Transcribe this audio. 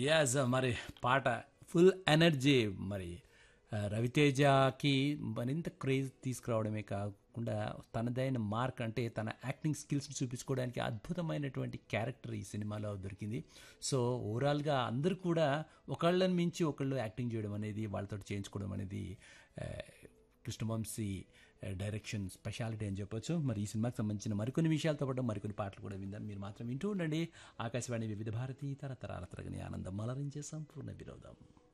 as మరి పాట full energy మరి ఆ, రవితేజకి మరింత క్రేజ్ తీసుకురావడమే కాకుండా తనదైన మార్క్ అంటే తన యాక్టింగ్ స్కిల్స్ని చూపించుకోవడానికి అద్భుతమైనటువంటి క్యారెక్టర్ ఈ సినిమాలో దొరికింది సో ఓవరాల్గా అందరూ కూడా ఒకళ్ళని మించి ఒకళ్ళు యాక్టింగ్ చేయడం అనేది వాళ్ళతో చేయించుకోవడం అనేది ఆ, కృష్ణవంశీ డైరెక్షన్ స్పెషాలిటీ అని చెప్పొచ్చు మరి ఈ సినిమాకి సంబంధించిన మరికొన్ని విషయాలతో పాటు మరికొన్ని పాటలు కూడా విందాం మీరు మాత్రం వింటూ ఉండండి ఆకాశవాణి వివిధ భారతి తరతరాల తరగని ఆనందం మలరించే సంపూర్ణ విరోధం